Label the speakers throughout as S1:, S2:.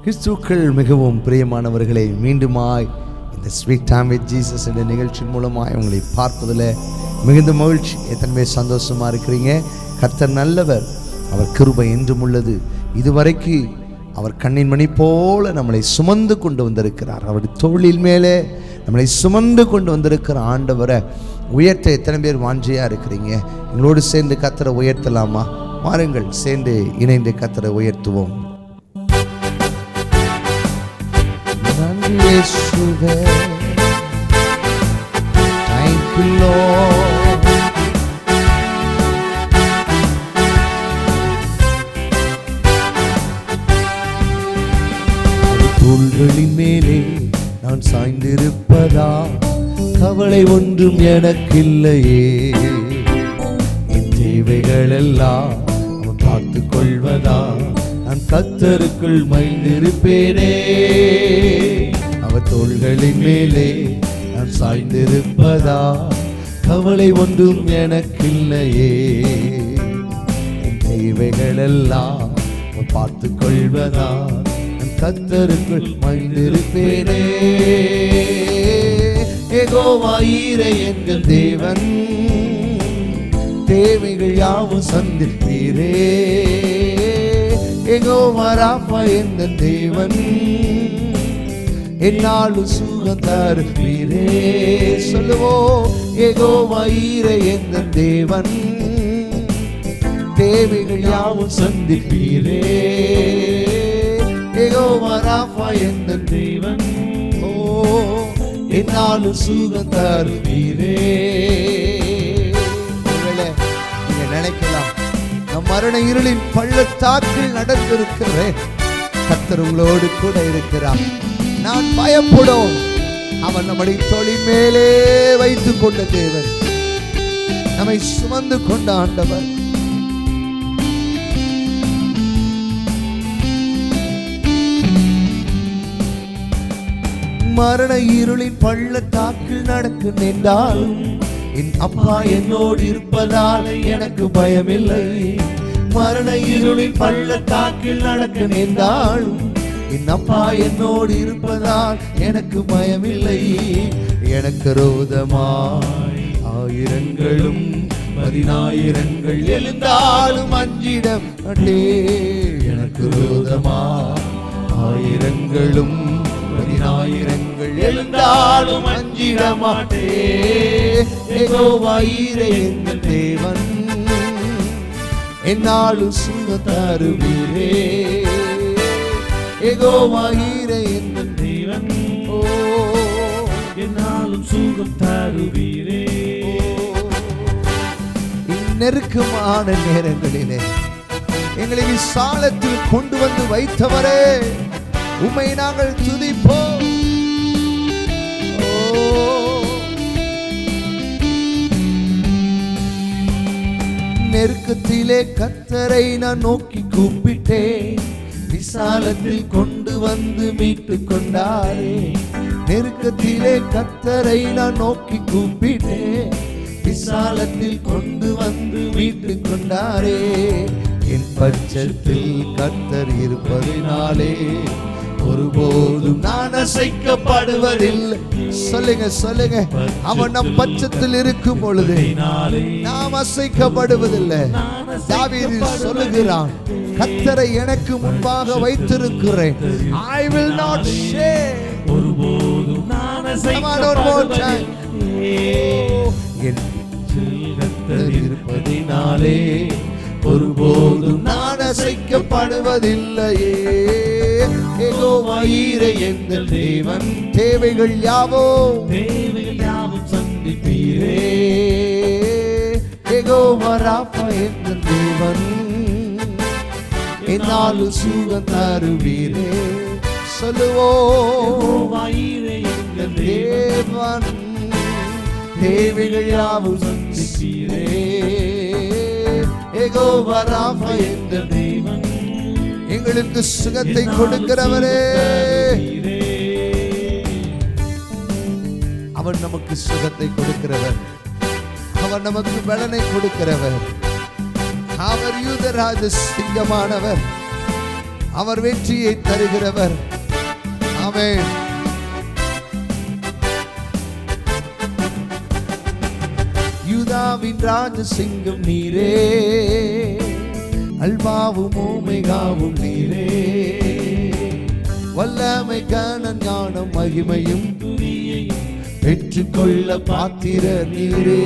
S1: கிறிஸ்துக்கள் மிகவும் பிரியமானவர்களை மீண்டுமாய் இந்த ஸ்வீட் டைம் வித் ஜீசஸ் என்ற நிகழ்ச்சியின் மூலமாய் உங்களை பார்ப்பதில் மிகுந்த மகிழ்ச்சி எத்தனை சந்தோஷமா இருக்கிறீங்க கர்த்தர் நல்லவர் அவர் கிருபை என்றும் உள்ளது இதுவரைக்கு அவர் கண்ணின் மணி போல நம்மளை சுமந்து கொண்டு வந்திருக்கிறார் அவருடைய தோளில் மேலே நம்மளை சுமந்து கொண்டு வந்திருக்கிற ஆண்டவரை உயர்த்த எத்தனை பேர் வாஞ்சியாக இருக்கிறீங்க எங்களோடு சேர்ந்து கத்தரை உயர்த்தலாமா வாருங்கள் சேர்ந்து இணைந்து கத்தரை உயர்த்துவோம் நன்றி இயேசுவே. Thank you, Lord. அவர் தோள்களின் மேலே நான் சாய்ந்திருப்பதா கவலை ஒன்றும் எனக்கில்லையே என் தேவைகள் எல்லாம் அவன் பார்த்து கொள்வதா நான் கத்தருக்குள் மைந்திருப்பேனே அவர் தோள்களின் மேலே நான் சாய்ந்திருப்பதா கவலை ஒன்றும் எனக்கில்லையே என் தேவைகள் எல்லாம் அவன் பார்த்து கொள்வதா நான் கத்தருக்குள் மகிழ்ந்திருப்பேனே ஏகோவாயிரே எங்கள் தேவன் தேவைகள் யாவும் சந்திப்பீரே ஏகோவராப்பா எங்கள் தேவன் என்னாலும் சுகம் தருப்பீரே சொல்லுவோம் ஏகோவாயிரே எங்கள் தேவன் தேவைகள் யாவும் சந்திப்பீரே ஏகோவராப்பா எங்கள் தேவன் ஓ என்னாலும் சுகம் தருவீரே ஒருவேளை நீங்க நினைக்கலாம் நம் மரண இருளின் பள்ளத்தாக்கில் நடந்திருக்கிறேன் கத்தர் உங்களோடு கூட இருக்கிறார் நான் பயப்படும் அவன் நம்முடைய தொழில் மேலே வைத்துக் கொண்ட தேவன் நம்மை சுமந்து கொண்ட ஆண்டவர் மரண இருளின் பள்ளத்தாக்கில் நடக்க நின்றாலும் என் அப்பா என்னோடு இருப்பதால் எனக்கு பயமில்லை மரண இருளின் பள்ளத்தாக்கில் நடக்க நின்றாலும் என் அப்பா என்னோடு இருப்பதால் எனக்கு பயமில்லை எனக்கு ரோதமாய் ஆயிரங்களும் பதினாயிரங்கள் எழுந்தாலும் அஞ்சிட மாட்டே எனக்கு ரோதமாய் ஆயிரங்களும் பதினாயிரங்கள் எழுந்தாலும் அஞ்சிட மாட்டே ஏகோவாயிரே எங்கள் தேவன் என்னாலும் சுக தருவீரே ஏகோவாயிரே எங்கள் தேவன் ஓ
S2: என்னாலும் சுகம் தருவீரே
S1: நெருக்கமான நேரங்களிலே எங்களை விசாலத்தில் கொண்டு வந்து வைத்தவரே உம்மை நாங்கள் துதிப்போம் ஓ. நெருக்கத்திலே கத்தரை நான் நோக்கி கூப்பிட்டேன் விசாலத்தில் கொண்டு வந்து மீட்டு கொண்டாரே நெருக்கத்திலே கத்தரை நான் நோக்கி கூப்பிட்டேன் விசாலத்தில் கொண்டு வந்து மீட்டு கொண்டாரே என் பட்சத்தில் கத்தர் இருப்பதினாலே ஒருபோதும் நான் அசைக்கப்படுவதில்லை சொல்லுங்க சொல்லுங்க அவன் நம் பட்சத்தில் இருக்கும் பொழுது
S2: நாளே
S1: நாம் அசைக்கப்படுவதில்லை தாவீது சொல்லுகிறான் கத்தரை எனக்கு முன்பாக வைத்திருக்கிறேன் ஐ வில் நாட் ஷேர்
S2: ஒருபோதும் நான்
S1: Come on, one more time. என்
S2: கத்தர்
S1: இருப்பதினாலே ஒருபோதும் நான் அசைக்கப்படுவதில்லையே ஏகோவாயிரே எங்கள் தேவன் தேவைகள் யாவோ
S2: தேவைகள் யாவும் சந்திப்பீரே
S1: ஏகோவராப்பா எங்கள் தேவன் என்னாலும் சுகம் தருவீரே சொல்லுவோம்
S2: வாயிரே எங்கள் தேவன்
S1: தேவன் தேவைகள் யாவும் சந்திப்பீரே ஏகோவராப்பா எங்கள்
S2: தேவன்
S1: எங்களுக்கு சுகத்தை கொடுக்கிறவரே அவர் நமக்கு சுகத்தை கொடுக்கிறவர் அவர் நமக்கு பலனை கொடுக்கிறவர் அவர் யூதராஜ சிங்கமானவர் அவர் வெற்றியை தருகிறவர் ஆமென் யூதாவின் ராஜசிங்கம் நீரே அல்பாவும் ஓமைகாவும் நீரே வல்லமை கன ஞானம் மகிமையும் பெற்றுக்கொள்ள பாத்திர நீரே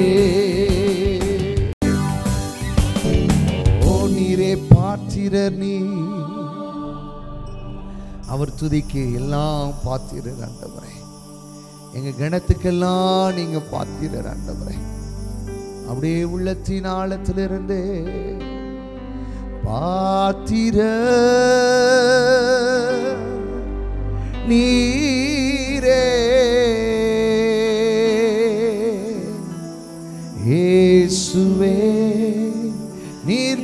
S1: ஓ நீரே பாத்திரர் நீ அவர் துதிக்கு எல்லாம் பாத்திரர் ஆண்டவரே எங்க கணத்துக்கெல்லாம் நீங்க பாத்திரர் ஆண்டவரே அப்படியே உள்ளத்தின் ஆழத்திலிருந்து பாத்திர நீரே இயேசுவே நீர்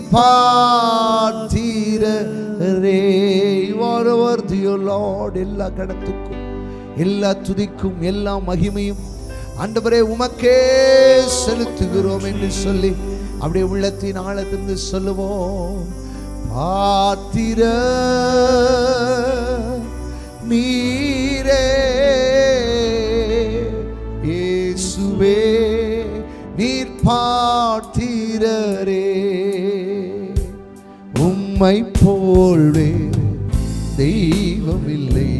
S1: பாத்திரரே வருவர்தியோ லார்ட் எல்லா கடத்துக்கும் எல்லா துதிக்கும் எல்லா மகிமையும் ஆண்டவரே உமக்கே செலுத்துகிறோம் என்று சொல்லி அப்படியே உள்ளத்தின் ஆழத்திலிருந்து சொல்லுவோம் பாத்திர நீரே இயேசுவே நீர் பாத்திரரே உம்மை போல்வே தெய்வம் இல்லை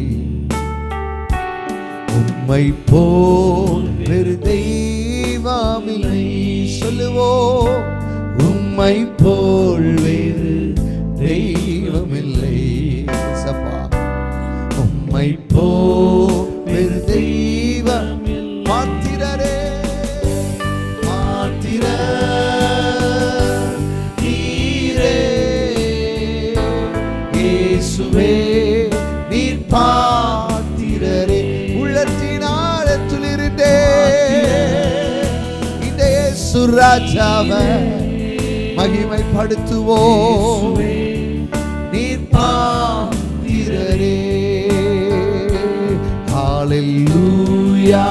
S1: உம்மை போல் வேறு தெய்வமில்லை சொல்லுவோம் உம்மை போல் வேறு தெய்வமில்லை சப்பா உம்மை போல் வேறு தெய்வம் பாத்திரரே பாத்திர நீரே இயேசுவே நீர் பாத்திரரே உள்ளத்தின் ஆழத்திலிருந்தே இந்த இயேசு ராஜாவை மகிமைப்படுத்துவோம் நீர் பாத்திரரே ஹalleluya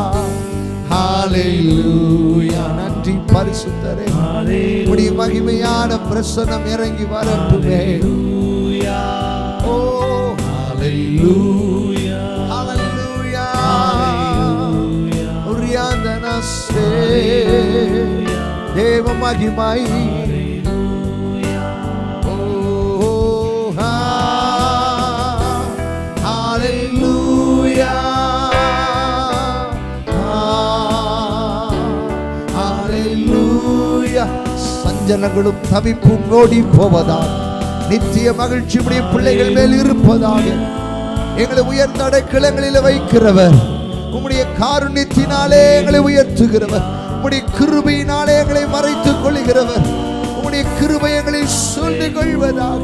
S1: ஹalleluya நன்றி பரிசுத்தரே உடைய மகிமையான பிரசனம் இறங்கி வரட்டுமே ஓ ஹalleluya ஹalleluya உரியாந்தனஸ்தே தேவ மகிமை ஓ ஹா ஹalleluya ஹalleluya சஞ்சலங்களும் தவிப்பும் ஓடி போவதாக நித்திய மகிழ்ச்சி உடைய பிள்ளைகள் மேல் இருப்பதாக எங்களை உயர்ந்த அடைக்கலங்களில் வைக்கிறவர் உம்முடைய காருண்யத்தினாலே எங்களை உயர்த்துகிறவர் உம்முடைய கிருபையினாலே எங்களை மறைத்துக் கொள்கிறவர் உம்முடைய கிருபை எங்களை சூழ்ந்து கொள்வதாக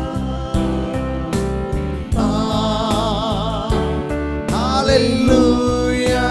S1: Ah, Hallelujah.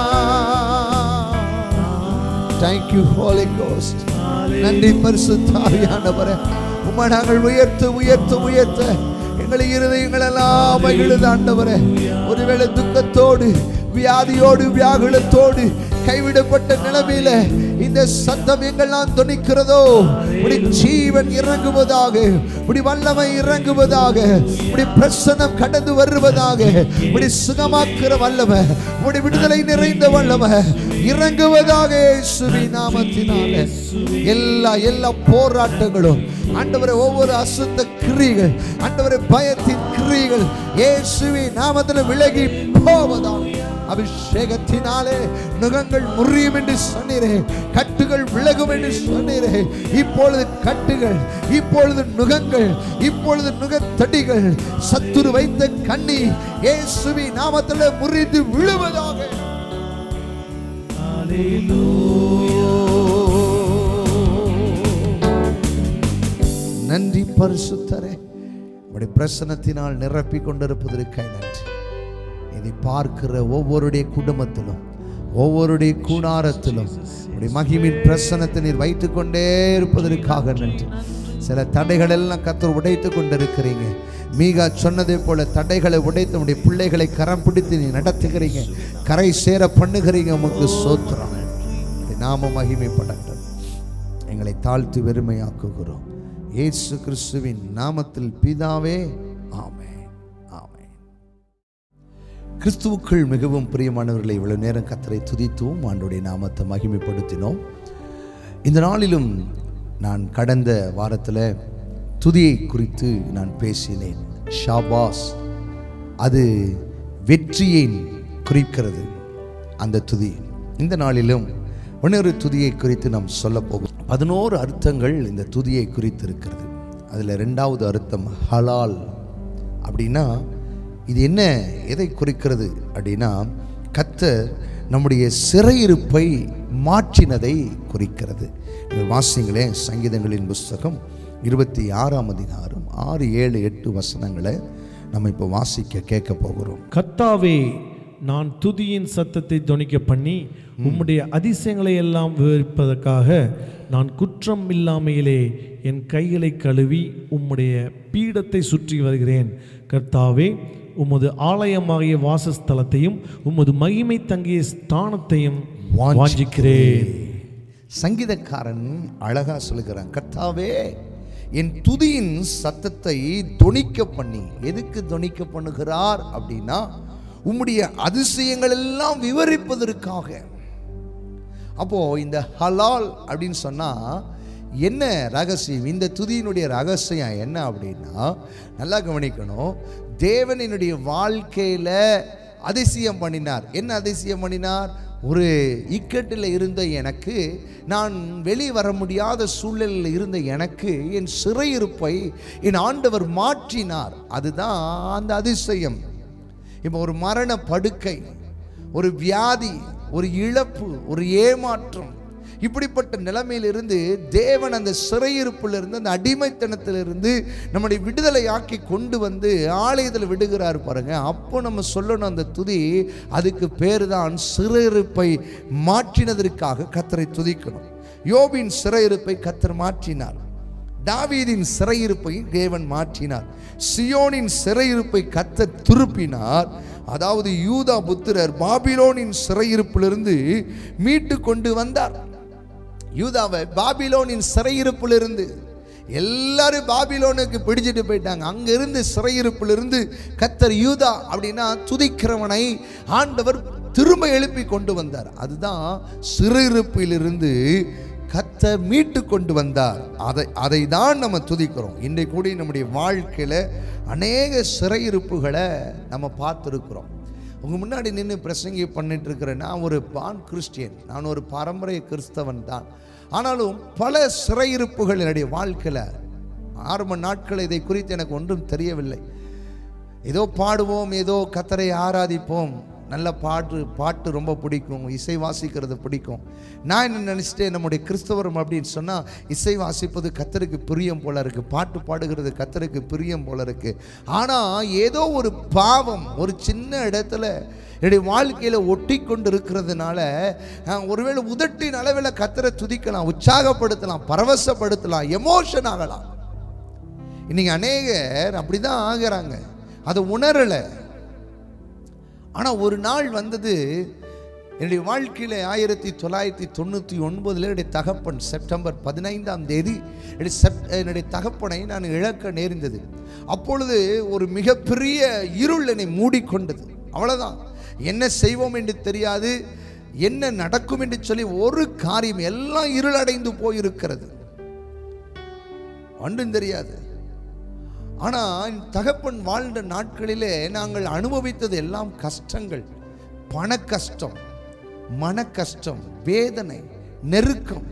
S1: Thank you, Holy Ghost. நன்றி பரிசுத்தாவியானவரே உம்மை நாங்கள் உயர்த்த உயர்த்த உயர்த்த எங்களை இருதயங்கள் எல்லாம் மகிழுது ஆண்டவரே ஒருவேளை துக்கத்தோடு வியாதியோடு வியாகுலத்தோடு கைவிடப்பட்ட நிலைமையில இந்த சத்தம் எங்கெல்லாம் துணிக்கிறதோ உடைய ஜீவன் இறங்குவதாக உடைய வல்லமை இறங்குவதாக உடைய பிரசனம் கடந்து வருவதாக உடைய சுகமாக்குற வல்லமை உடைய விடுதலை நிறைந்த வல்லமை இறங்குவதாக இயேசுவின் நாமத்தினால எல்லா எல்லா போராட்டங்களும் ஆண்டவரை ஒவ்வொரு அசுத்த கிரிகள் ஆண்டவரை பயத்தின் கிரிகள் இயேசுவின் நாமத்தில் விலகி போவதாக அபிஷேகத்தினாலே நுகங்கள் முறியும் என்று சொன்னீரே கட்டுகள் விலகும் என்று சொன்னீரே இப்பொழுது கட்டுகள் இப்பொழுது நுகங்கள் இப்பொழுது நுகத்தடிகள் சத்துரு வைத்த கண்ணி இயேசுவி நாமத்தில் முறிந்து விழுவதாக நன்றி பரிசுத்தரே உடைய பிரசனத்தினால் நிரப்பி கொண்டிருப்பதற்காக நன்றி இதை பார்க்கிற ஒவ்வொருடைய குடும்பத்திலும் ஒவ்வொருடைய கூடாரத்திலும் உடைய மகிமின் பிரசனத்தை நீர் வைத்துக் கொண்டே இருப்பதற்காக நன்றி சில தடைகள் எல்லாம் கத்தர் உடைத்து கொண்டிருக்கிறீங்க மீகா சொன்னதை போல தடைகளை உடைத்து உடைய பிள்ளைகளை கரம் பிடித்து நீ நடத்துகிறீங்க கரை சேர பண்ணுகிறீங்க உமக்கு சோத்திரம் உடைய நாம மகிமைப்படட்டும் எங்களை தாழ்த்தி வெறுமையாக்குகிறோம் இயேசு கிறிஸ்துவின் நாமத்தில் பிதாவே ஆமென் ஆமென் கிறிஸ்துவுக்குள் மிகவும் பிரியமானவர்களை இவ்வளவு நேரம் கத்தரை துதித்தோம் ஆண்டுடைய நாமத்தை மகிமைப்படுத்தினோம் இந்த நாளிலும் நான் கடந்த வாரத்தில் துதியை குறித்து நான் பேசினேன் ஷாபாஸ் அது வெற்றியை குறிக்கிறது அந்த துதி இந்த நாளிலும் இன்னொரு துதியை குறித்து நாம் சொல்ல போகும் பதினோரு அர்த்தங்கள் இந்த துதியை குறித்து இருக்கிறது அதில் ரெண்டாவது அர்த்தம் ஹலால் அப்படின்னா இது என்ன எதை குறிக்கிறது அப்படின்னா கத்தர் நம்முடைய சிறையிருப்பை மாற்றினதை குறிக்கிறது நீங்கள் வாசிங்களேன் சங்கீதங்களின் புஸ்தகம் இருபத்தி ஆறாம் அதிகாரம் ஆறு ஏழு எட்டு வசனங்களை நம்ம இப்போ வாசிக்க கேட்க போகிறோம்
S2: கர்த்தாவே நான் துதியின் சத்தத்தை தொனிக்க பண்ணி உம்முடைய அதிசயங்களை எல்லாம் விவரிப்பதற்காக நான் குற்றம் இல்லாமையிலே என் கைகளை கழுவி உம்முடைய பீடத்தை சுற்றி வருகிறேன் கர்த்தாவே உமது ஆலயமாகிய வாசஸ்தலத்தையும் உமது மகிமை தங்கிய ஸ்தானத்தையும் வாஞ்சிக்கிறேன்
S1: சங்கீதக்காரன் அழகா சொல்லுகிறான் கர்த்தாவே என் துதியின் சத்தத்தை தொனிக்க பண்ணி எதுக்கு தொனிக்க பண்ணுகிறார் அப்படின்னா உம்முடைய அதிசயங்கள் எல்லாம் விவரிப்பதற்காக அப்போ இந்த ஹலால் அப்படின்னு சொன்னா என்ன ரகசியம் இந்த துதியினுடைய ரகசியம் என்ன அப்படின்னா நல்லா கவனிக்கணும் தேவனினுடைய வாழ்க்கையில அதிசயம் பண்ணினார் என்ன அதிசயம் பண்ணினார் ஒரு இக்கட்டில் இருந்த எனக்கு நான் வெளியே வர முடியாத சூழலில் இருந்த எனக்கு என் சிறையிருப்பை என் ஆண்டவர் மாற்றினார் அதுதான் அந்த அதிசயம் இப்போ ஒரு மரண படுக்கை ஒரு வியாதி ஒரு இழப்பு ஒரு ஏமாற்றம் இப்படிப்பட்ட நிலைமையிலிருந்து தேவன் அந்த சிறையிருப்பிலிருந்து அந்த அடிமைத்தனத்திலிருந்து நம்முடைய விடுதலையாக்கி கொண்டு வந்து ஆலயத்தில் விடுகிறார் பாருங்க அப்போ நம்ம சொல்லணும் அந்த துதி அதுக்கு பேர் தான் சிறையிருப்பை மாற்றினதற்காக கத்தரை துதிக்கணும் யோபின் சிறையிருப்பை கத்தர் மாற்றினார் தாவீதின் சிறையிருப்பை தேவன் மாற்றினார் சியோனின் சிறையிருப்பை கத்த திருப்பினார் அதாவது யூதா புத்திரர் பாபிலோனின் சிறையிருப்பிலிருந்து மீட்டு கொண்டு வந்தார் யூதாவை பாபிலோனின் சிறையிருப்பிலிருந்து எல்லாரும் பாபிலோனுக்கு பிடிச்சிட்டு போயிட்டாங்க அங்கிருந்து சிறையிருப்பிலிருந்து கத்தர் யூதா அப்படின்னா துதிக்கிறவனை ஆண்டவர் திரும்ப எழுப்பி கொண்டு வந்தார் அதுதான் சிறையிருப்பிலிருந்து கத்தர் மீட்டு கொண்டு வந்தார் அதை அதை தான் நம்ம துதிக்கிறோம் இன்றைக்கு கூடி நம்முடைய வாழ்க்கையில் அநேக சிறையிருப்புகளை நம்ம பார்த்துருக்குறோம் உங்கள் முன்னாடி நின்று பிரசங்கி பண்ணிட்டு இருக்கிறேன் நான் ஒரு பான் கிறிஸ்டியன் நான் ஒரு பாரம்பரிய கிறிஸ்தவன் தான் ஆனாலும் பல சிறையிருப்புகள் என்னுடைய வாழ்க்கையில் ஆரம்ப நாட்கள் இதை குறித்து எனக்கு ஒன்றும் தெரியவில்லை ஏதோ பாடுவோம் ஏதோ கத்தரை ஆராதிப்போம் நல்ல பாட்டு பாட்டு ரொம்ப பிடிக்கும் இசை வாசிக்கிறது பிடிக்கும் நான் என்ன நினச்சிட்டேன் நம்முடைய கிறிஸ்தவரம் அப்படின்னு சொன்னால் இசை வாசிப்பது கத்தருக்கு பிரியம் போல இருக்குது பாட்டு பாடுகிறது கத்தருக்கு பிரியம் போல இருக்குது ஆனால் ஏதோ ஒரு பாவம் ஒரு சின்ன இடத்துல என்னுடைய வாழ்க்கையில் ஒட்டி கொண்டு இருக்கிறதுனால நான் ஒருவேளை உதட்டின் அளவில் கத்தரை துதிக்கலாம் உற்சாகப்படுத்தலாம் பரவசப்படுத்தலாம் எமோஷன் ஆகலாம் இன்னைக்கு அநேகர் அப்படிதான் ஆகிறாங்க அதை உணரலை ஆனால் ஒரு நாள் வந்தது என்னுடைய வாழ்க்கையில் ஆயிரத்தி தொள்ளாயிரத்தி தொண்ணூற்றி ஒன்பதில் என்னுடைய தகப்பன் செப்டம்பர் பதினைந்தாம் தேதி என்னுடைய செப் என்னுடைய தகப்பனை நான் இழக்க நேர்ந்தது அப்பொழுது ஒரு மிகப்பெரிய இருள் என்னை மூடிக்கொண்டது அவ்வளோதான் என்ன செய்வோம் என்று தெரியாது என்ன நடக்கும் என்று சொல்லி ஒரு காரியம் எல்லாம் இருளடைந்து போயிருக்கிறது ஒன்றும் தெரியாது ஆனால் என் தகப்பன் வாழ்ந்த நாட்களிலே நாங்கள் அனுபவித்தது எல்லாம் கஷ்டங்கள் பண கஷ்டம் மன கஷ்டம் வேதனை நெருக்கம்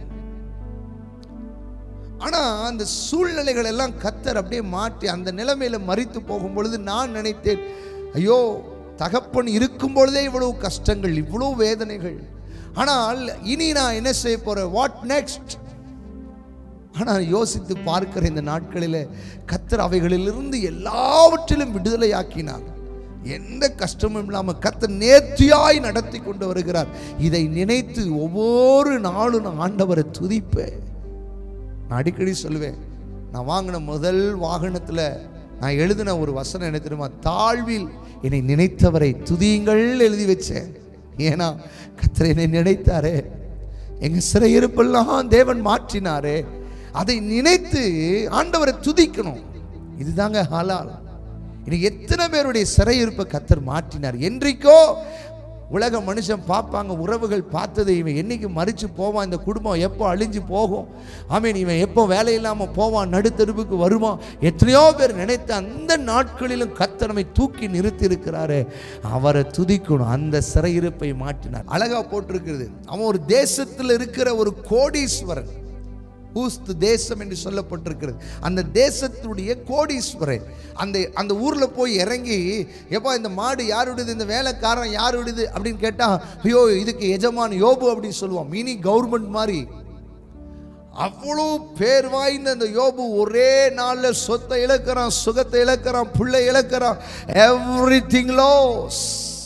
S1: ஆனா அந்த சூழ்நிலைகள் எல்லாம் கத்தர் அப்படியே மாற்றி அந்த நிலைமையில மறித்து போகும் பொழுது நான் நினைத்தேன் ஐயோ தகப்பன் இருக்கும் பொழுதே இவ்வளவு கஷ்டங்கள் இவ்வளவு வேதனைகள் ஆனால் இனி நான் என்ன செய்ய போறேன் வாட் நெக்ஸ்ட் ஆனால் யோசித்து பார்க்கிற இந்த நாட்களில் கத்தர் அவைகளிலிருந்து எல்லாவற்றிலும் விடுதலையாக்கினார் எந்த கஷ்டமும் இல்லாமல் கத்தர் நேர்த்தியாய் நடத்தி கொண்டு வருகிறார் இதை நினைத்து ஒவ்வொரு நாளும் நான் ஆண்டவரை துதிப்பேன் நான் அடிக்கடி சொல்லுவேன் நான் வாங்கின முதல் வாகனத்தில் நான் எழுதின ஒரு வசனம் என்ன தெரியுமா தாழ்வில் என்னை நினைத்தவரை துதியுங்கள் எழுதி வச்சேன் ஏன்னா கத்தர் என்னை நினைத்தாரே எங்க சிறையிருப்பெல்லாம் தேவன் மாற்றினாரே அதை நினைத்து ஆண்டவரை துதிக்கணும் இதுதாங்க ஹலால் இன்னைக்கு எத்தனை பேருடைய சிறையிருப்பை கத்தர் மாற்றினார் என்றைக்கோ உலக மனுஷன் பார்ப்பாங்க உறவுகள் பார்த்தது இவன் என்னைக்கு மறிச்சு போவான் இந்த குடும்பம் எப்போ அழிஞ்சு போகும் ஆமீன் இவன் எப்போ வேலை இல்லாமல் போவான் நடுத்தெருவுக்கு வருவான் எத்தனையோ பேர் நினைத்த அந்த நாட்களிலும் கத்தனமை தூக்கி நிறுத்தி இருக்கிறாரு அவரை துதிக்கணும் அந்த சிறையிருப்பை மாற்றினார் அழகா போட்டிருக்கிறது அவன் ஒரு தேசத்தில் இருக்கிற ஒரு கோடீஸ்வரன் ஊஸ்து தேசம் என்று சொல்லப்பட்டிருக்கிறது அந்த தேசத்துடைய கோடீஸ்வரன் அந்த அந்த ஊர்ல போய் இறங்கி எப்பா இந்த மாடு யாருடையது இந்த வேலைக்காரன் யாருடையது அப்படின்னு கேட்டா ஐயோ இதுக்கு எஜமான் யோபு அப்படின்னு சொல்லுவான் மினி கவர்மெண்ட் மாதிரி அவ்வளோ பேர் வாய்ந்த அந்த யோபு ஒரே நாள்ல சொத்தை இழக்கிறான் சுகத்தை இழக்கிறான் புள்ளை இழக்கிறான் எவ்ரி திங் லோஸ்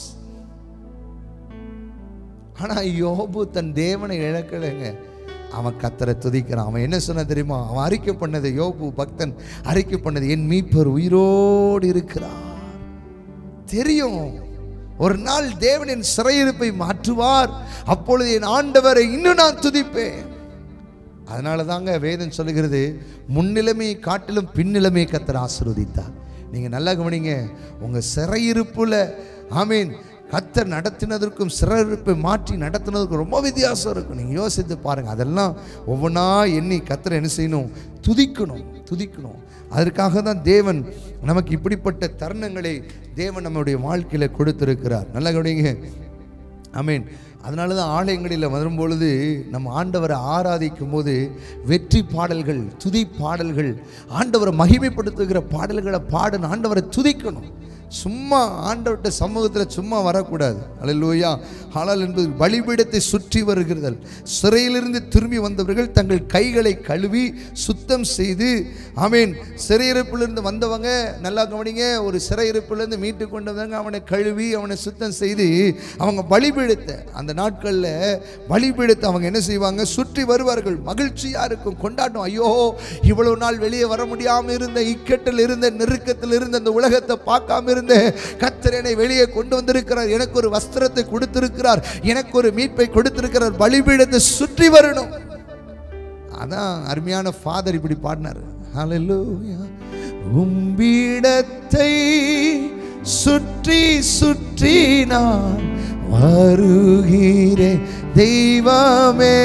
S1: ஆனா யோபு தன் தேவனை இழக்கலைங்க அவன் கத்தரை துதிக்கிறான் அவன் என்ன சொன்ன தெரியுமா அவன் அறிக்கை பண்ணது யோபு பக்தன் அறிக்கை பண்ணது என் மீட்பர் உயிரோடு இருக்கிறார் தெரியும் ஒரு நாள் தேவனின் சிறையிருப்பை மாற்றுவார் அப்பொழுது என் ஆண்டவரை இன்னும் நான் துதிப்பேன் அதனால தாங்க வேதம் சொல்லுகிறது முன்னிலைமையை காட்டிலும் பின்னிலைமையை கத்தர் ஆசீர்வதித்தார் நீங்க நல்லா கவனிங்க உங்க சிறையிருப்புல ஆமீன் கத்தர் நடத்தினதற்கும் சிறையிருப்பை மாற்றி நடத்தினதற்கும் ரொம்ப வித்தியாசம் இருக்கும் நீங்க யோசித்து பாருங்க அதெல்லாம் ஒவ்வொன்றா எண்ணி கத்தரை என்ன செய்யணும் துதிக்கணும் துதிக்கணும் அதற்காக தான் தேவன் நமக்கு இப்படிப்பட்ட தருணங்களை தேவன் நம்முடைய வாழ்க்கையில கொடுத்திருக்கிறார் நல்லா கவனிங்க ஆமீன் அதனால தான் ஆலயங்களில் வரும்பொழுது நம்ம ஆண்டவரை ஆராதிக்கும் போது வெற்றி பாடல்கள் துதி பாடல்கள் ஆண்டவரை மகிமைப்படுத்துகிற பாடல்களை பாடணும் ஆண்டவரை துதிக்கணும் சும்மா ஆண்டவர்கிட்ட சமூகத்தில் சும்மா வரக்கூடாது அல்லேலூயா ஹலால் என்பது பலிபீடத்தை சுற்றி வருகிறதல் சிறையிலிருந்து திரும்பி வந்தவர்கள் தங்கள் கைகளை கழுவி சுத்தம் செய்து ஆமீன் சிறையிருப்பிலிருந்து வந்தவங்க நல்லா கவனிங்க ஒரு சிறையிருப்பிலிருந்து மீட்டு கொண்டு வந்தவங்க அவனை கழுவி அவனை சுத்தம் செய்து அவங்க பலிபீடத்தை அந்த நாட்களில் பலிபீடத்தை அவங்க என்ன செய்வாங்க சுற்றி வருவார்கள் மகிழ்ச்சியாக இருக்கும் கொண்டாட்டம் ஐயோ இவ்வளவு நாள் வெளியே வர முடியாமல் இருந்த இக்கட்டில் இருந்த நெருக்கத்தில் இருந்த அந்த உலகத்தை பார்க்காம இருந்த கத்தர் என்னை வெளியே கொண்டு வந்திருக்கிறார் எனக்கு ஒரு வஸ்திரத்தை கொடுத்திருக்கிறார் எனக்கு ஒரு மீட்பை கொடுத்திருக்கிறார் பலிபீடத்தை சுற்றி வரணும் அதான் அருமையான ஃபாதர் இப்படி பாடினார் ஹalleluya உம்பீடத்தை சுற்றி சுற்றி நான் வருகிறேன் தெய்வமே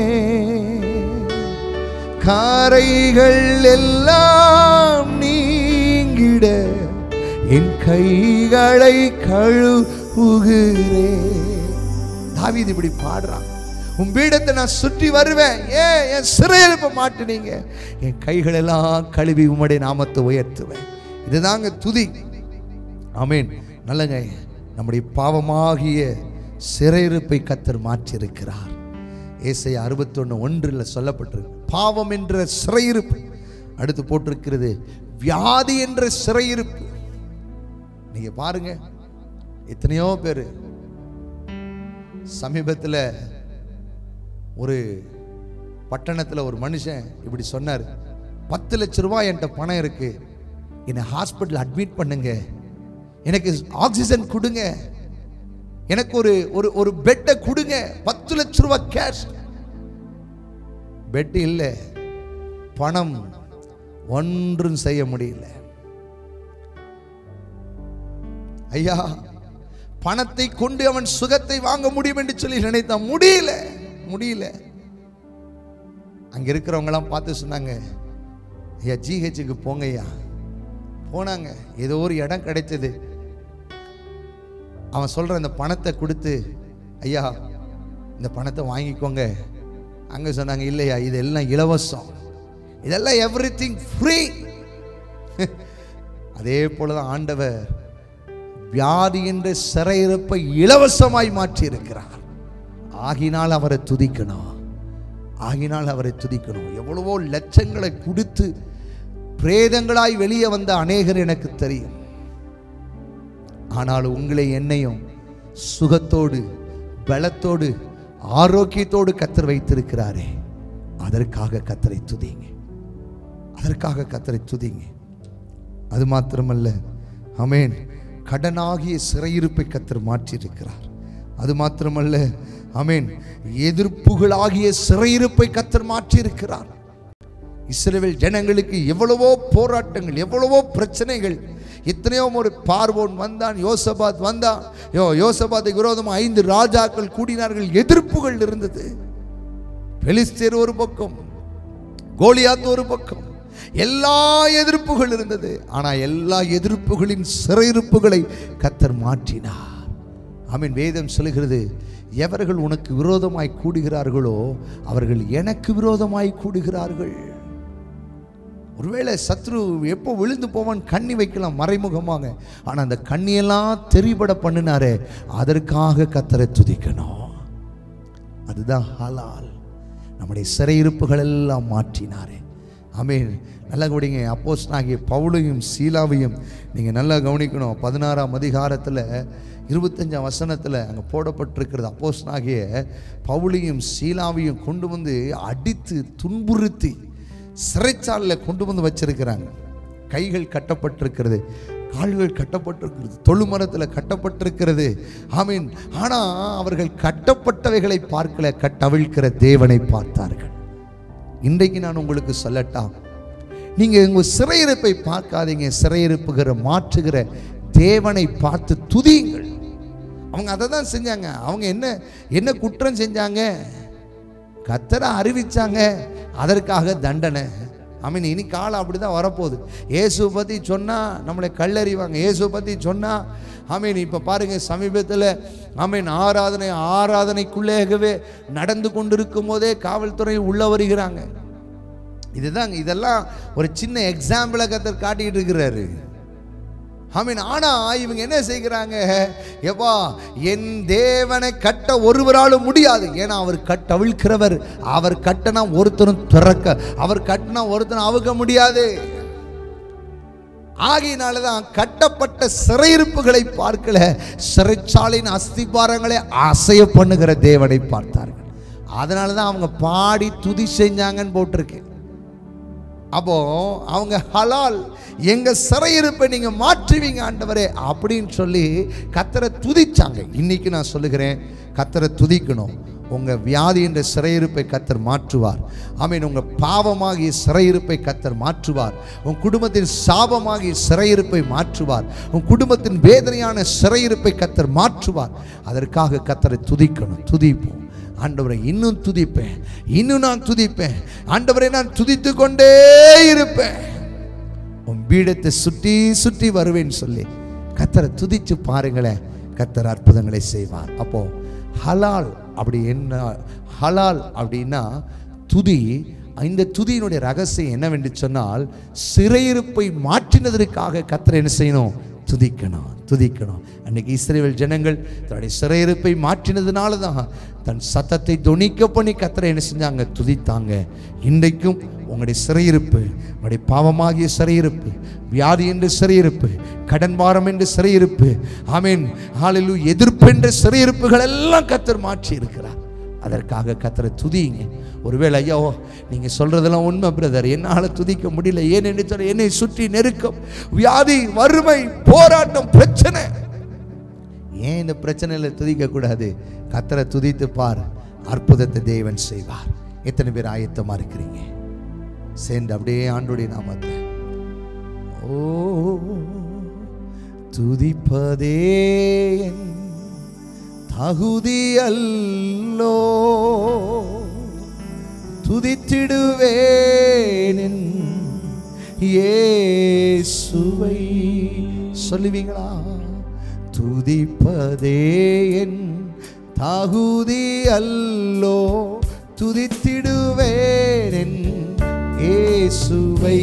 S1: காரைகள் எல்லாம் நீங்கிட என் கைகளை கழுவுகிறேன் தாவீது இப்படி பாடுறான் உன் பீடத்தை நான் சுற்றி வருவேன் ஏன் என் சிறையிருப்ப மாட்டினீங்க என் கைகளெல்லாம் கழுவி உம்முடைய நாமத்தை உயர்த்துவேன் இதுதாங்க துதி ஆமீன் நல்லங்க நம்முடைய பாவமாகிய சிறையிருப்பை கத்தர் மாற்றியிருக்கிறார் ஏசை அறுபத்தொன்று ஒன்றில் சொல்லப்பட்டிருக்கு பாவம் என்ற சிறையிருப்பு அடுத்து போட்டிருக்கிறது வியாதி என்ற சிறையிருப்பு நீங்க பாருங்க எத்தனையோ பேர் சமீபத்தில் ஒரு பட்டணத்தில் ஒரு மனுஷன் இப்படி சொன்னார் பத்து லட்ச ரூபாய் என்கிட்ட பணம் இருக்கு என்னை ஹாஸ்பிட்டல் அட்மிட் பண்ணுங்க எனக்கு ஆக்சிஜன் கொடுங்க எனக்கு ஒரு ஒரு ஒரு பெட்டை கொடுங்க பத்து லட்ச ரூபாய் கேஷ் பெட் இல்லை பணம் ஒன்றும் செய்ய முடியல ஐயா பணத்தை கொண்டு அவன் சுகத்தை வாங்க முடியும் என்று சொல்லி நினைத்தான் முடியல முடியல அங்க இருக்கிறவங்கலாம் பார்த்து சொன்னாங்க ஐயா ஜிஹெச்சுக்கு போங்க ஐயா போனாங்க ஏதோ ஒரு இடம் கிடைச்சது அவன் சொல்ற அந்த பணத்தை கொடுத்து ஐயா இந்த பணத்தை வாங்கிக்கோங்க அங்க சொன்னாங்க இல்லையா இதெல்லாம் இலவசம் இதெல்லாம் எவ்ரி திங் ஃப்ரீ அதே போலதான் ஆண்டவர் வியாதி என்ற சிறையிருப்பை இலவசமாய் மாற்றி இருக்கிறார் ஆகினால் அவரை துதிக்கணும் ஆகினால் அவரை துதிக்கணும் எவ்வளவோ லட்சங்களை கொடுத்து பிரேதங்களாய் வெளியே வந்த அநேகர் எனக்கு தெரியும் ஆனால் உங்களை என்னையும் சுகத்தோடு பலத்தோடு ஆரோக்கியத்தோடு கத்தர் வைத்திருக்கிறாரே அதற்காக கத்தரை துதிங்க அதற்காக கத்தரை துதிங்க அது மாத்திரமல்ல அமேன் கடனாகிய சிறையிருப்பை கத்தர் மாற்றியிருக்கிறார் அது மாத்திரமல்ல அமேன் எதிர்ப்புகளாகிய சிறையிருப்பை கத்தர் மாற்றியிருக்கிறார் இஸ்ரவேல் ஜனங்களுக்கு எவ்வளவோ போராட்டங்கள் எவ்வளவோ பிரச்சனைகள் எத்தனையோ ஒரு பார்வோன் வந்தான் யோசபாத் வந்தான் யோ யோசபாத்துக்கு விரோதமாக ஐந்து ராஜாக்கள் கூடினார்கள் எதிர்ப்புகள் இருந்தது பெலிஸ்தேர் ஒரு பக்கம் கோலியாத் ஒரு பக்கம் எல்லா எதிர்ப்புகள் இருந்தது ஆனால் எல்லா எதிர்ப்புகளின் சிறையிருப்புகளை கத்தர் மாற்றினார் ஆமீன் வேதம் சொல்லுகிறது எவர்கள் உனக்கு விரோதமாய் கூடுகிறார்களோ அவர்கள் எனக்கு விரோதமாய் கூடுகிறார்கள் ஒருவேளை சத்ரு எப்போ விழுந்து போவான் கண்ணி வைக்கலாம் மறைமுகமாக ஆனால் அந்த கண்ணியெல்லாம் தெரிபட பண்ணினாரே அதற்காக கத்தரை துதிக்கணும் அதுதான் ஹலால் நம்முடைய சிறையிருப்புகள் எல்லாம் மாற்றினாரே ஆமீன் நல்லா கவனிங்க அப்போஸ் ஆகிய பவுலையும் சீலாவையும் நீங்கள் நல்லா கவனிக்கணும் பதினாறாம் அதிகாரத்தில் இருபத்தஞ்சாம் வசனத்தில் அங்கே போடப்பட்டிருக்கிறது அப்போஸ் ஆகிய பவுலையும் சீலாவையும் கொண்டு வந்து அடித்து துன்புறுத்தி சிறைச்சாலையில் கொண்டு வந்து வச்சிருக்கிறாங்க கைகள் கட்டப்பட்டிருக்கிறது கால்கள் கட்டப்பட்டிருக்கிறது தொழுமரத்தில் கட்டப்பட்டிருக்கிறது ஆமீன் ஆனால் அவர்கள் கட்டப்பட்டவைகளை பார்க்கல கட்டவிழ்க்கிற தேவனை பார்த்தார்கள் இன்றைக்கு நான் உங்களுக்கு சொல்லட்டா நீங்கள் உங்கள் சிறையிருப்பை பார்க்காதீங்க சிறையிருப்புகிற மாற்றுகிற தேவனை பார்த்து துதியுங்கள் அவங்க அதை தான் செஞ்சாங்க அவங்க என்ன என்ன குற்றம் செஞ்சாங்க கத்தரை அறிவிச்சாங்க அதற்காக தண்டனை ஐ மீன் இனி காலம் அப்படி தான் வரப்போகுது இயேசுவை பற்றி சொன்னால் நம்மளை கல்லறிவாங்க இயேசுவை பற்றி சொன்னால் ஐ மீன் இப்போ பாருங்கள் சமீபத்தில் ஐ மீன் ஆராதனை ஆராதனைக்குள்ளேகவே நடந்து கொண்டிருக்கும் போதே காவல்துறை உள்ள வருகிறாங்க இதுதாங்க இதெல்லாம் ஒரு சின்ன எக்ஸாம்பிளை கத்தர் காட்டிக்கிட்டு இருக்கிறாரு ஆமீன் ஆனா இவங்க என்ன செய்கிறாங்க எப்பா என் தேவனை கட்ட ஒருவராலும் முடியாது ஏன்னா அவர் கட்ட அவிழ்க்கிறவர் அவர் கட்டனா ஒருத்தரும் திறக்க அவர் கட்டினா ஒருத்தரும் அவுக்க முடியாது ஆகையினால தான் கட்டப்பட்ட சிறையிருப்புகளை பார்க்கல சிறைச்சாலையின் அஸ்திபாரங்களை அசைய பண்ணுகிற தேவனை பார்த்தார்கள் அதனால தான் அவங்க பாடி துதி செஞ்சாங்கன்னு போட்டிருக்கு அப்போ அவங்க ஹலால் எங்க சிறையிருப்பை நீங்க மாற்றுவீங்க ஆண்டவரே அப்படின்னு சொல்லி கத்தரை துதிச்சாங்க இன்னைக்கு நான் சொல்லுகிறேன் கத்தரை துதிக்கணும் உங்க வியாதி என்ற சிறையிருப்பை கத்தர் மாற்றுவார் ஆமீன் உங்க பாவமாகிய சிறையிருப்பை கத்தர் மாற்றுவார் உன் குடும்பத்தின் சாபமாகிய சிறையிருப்பை மாற்றுவார் உன் குடும்பத்தின் வேதனையான சிறையிருப்பை கத்தர் மாற்றுவார் அதற்காக கத்தரை துதிக்கணும் துதிப்போம் ஆண்டவரை இன்னும் துதிப்பேன் இன்னும் நான் துதிப்பேன் ஆண்டவரை நான் துதித்து கொண்டே இருப்பேன் உன் பீடத்தை சுற்றி சுற்றி வருவேன்னு சொல்லி கத்தரை துதிச்சு பாருங்களேன் கத்தர் அற்புதங்களை செய்வார் அப்போ ஹலால் அப்படி என்ன ஹலால் அப்படின்னா துதி இந்த துதியினுடைய ரகசியம் என்னவென்று சொன்னால் சிறையிருப்பை மாற்றினதற்காக கத்தரை என்ன செய்யணும் துதிக்கணும் துதிக்கணும் அன்னைக்கு இஸ்ரேல் ஜனங்கள் தன்னுடைய சிறையிருப்பை மாற்றினதுனால தான் தன் சத்தத்தை தொனிக்க பண்ணி கத்தரை என்ன செஞ்சாங்க துதித்தாங்க இன்றைக்கும் உங்களுடைய சிறையிருப்பு உங்களுடைய பாவமாகிய சிறையிருப்பு வியாதி என்று சிறையிருப்பு கடன் பாரம் என்று சிறையிருப்பு ஆமீன் ஹாலிலு எதிர்ப்பு என்ற சிறையிருப்புகள் எல்லாம் கத்தர் மாற்றி இருக்கிறார் அதற்காக கத்தரை துதிங்க ஒருவேளை ஐயோ நீங்க சொல்றதெல்லாம் உண்மை பிரதர் என்னால் துதிக்க முடியல ஏன் என்று சொல்ல என்னை சுற்றி நெருக்கம் வியாதி வறுமை போராட்டம் பிரச்சனை ஏன் இந்த பிரச்சனையில் துதிக்க கூடாது கத்தரை துதித்து பார் அற்புதத்தை தேவன் செய்வார் எத்தனை பேர் ஆயத்தமா இருக்கிறீங்க சேர்ந்து அப்படியே ஆண்டுடைய நாமத்தை ஓ துதிப்பதே என் தகுதி அல்லோ துதித்திடுவேன் இயேசுவை சொல்லுவீங்களா துதிப்பதே என் தகுதி அல்லோ துதித்திடுவேன் இயேசுவை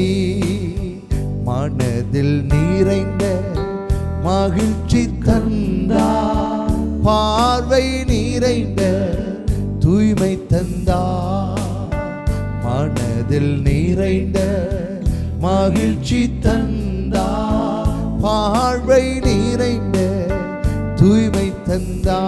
S1: மனதில் நிறைந்த மகிழ்ச்சி தந்தா பார்வை நிறைந்த தூய்மை தந்தா மனதில் நிறைந்த மகிழ்ச்சி தந்தா பார்வை நிறைந்த தூய்மை தந்தா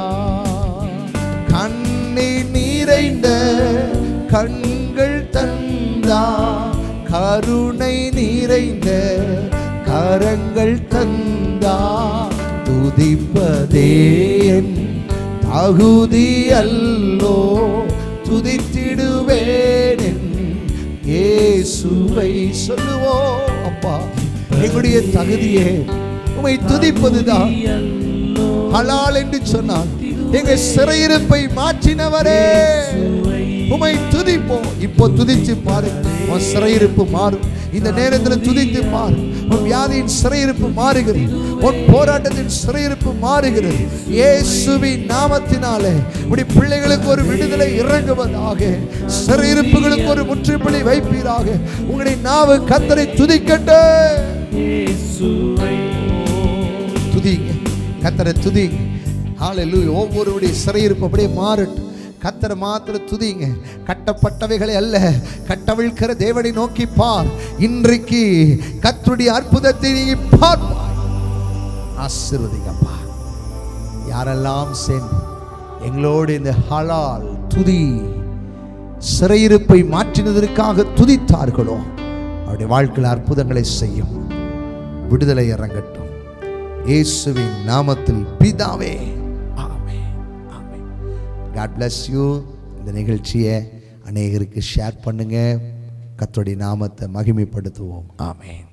S1: கண்ணீர் நிறைந்த கண்கள் தந்தா கருணை நிறைந்த கரங்கள் தந்தா துதிப்பதே என் தகுதி அல்லோ துதித்திடுவேன் என் இயேசு கிருபை சொல்லுவோம் அப்பா எங்களுடைய தகுதியே உமை துதிப்பதுதான் ஹலால் என்று சொன்னார் எங்க சிறையிருப்பை மாற்றினவரே உமை துதிப்போம் இப்போ துதிச்சு பாரு உன் சிறையிருப்பு மாறும் இந்த நேரத்தில் துதித்து பாரு உன் வியாதியின் சிறையிருப்பு மாறுகிறது உன் போராட்டத்தின் சிறையிருப்பு மாறுகிறது இயேசுவின் நாமத்தினாலே உடைய பிள்ளைகளுக்கு ஒரு விடுதலை இறங்குவதாக சிறையிருப்புகளுக்கு ஒரு முற்றுப்புள்ளி வைப்பீராக உங்களுடைய நாவு கத்தரை துதிக்கட்டும் துதிங்க கத்தரை துதிங்க ஹalleluya ஒவ்வொருவருடைய சிறையிருப்பு அப்படியே மாறட்டும் கத்தரை மாத்திர துதிங்க கட்டப்பட்டவைகளை அல்ல கட்டவிழ்க்கிற தேவனை நோக்கி பார் இன்றைக்கு கத்தருடைய அற்புதத்தை நீ பார்ப்பாய் ஆசீர்வதிங்கப்பா யாரெல்லாம் சேர்ந்து எங்களோடு இந்த ஹலால் துதி சிறையிருப்பை மாற்றினதற்காக துதித்தார்களோ அவருடைய வாழ்க்கையில் அற்புதங்களை செய்யும் விடுதலை இறங்கட்டும் இயேசுவின் நாமத்தில் பிதாவே ஆமே ஆமே காட் bless யூ இந்த நிகழ்ச்சியை அநேகருக்கு ஷேர் பண்ணுங்க கர்த்தருடைய நாமத்தை மகிமைப்படுத்துவோம் ஆமென்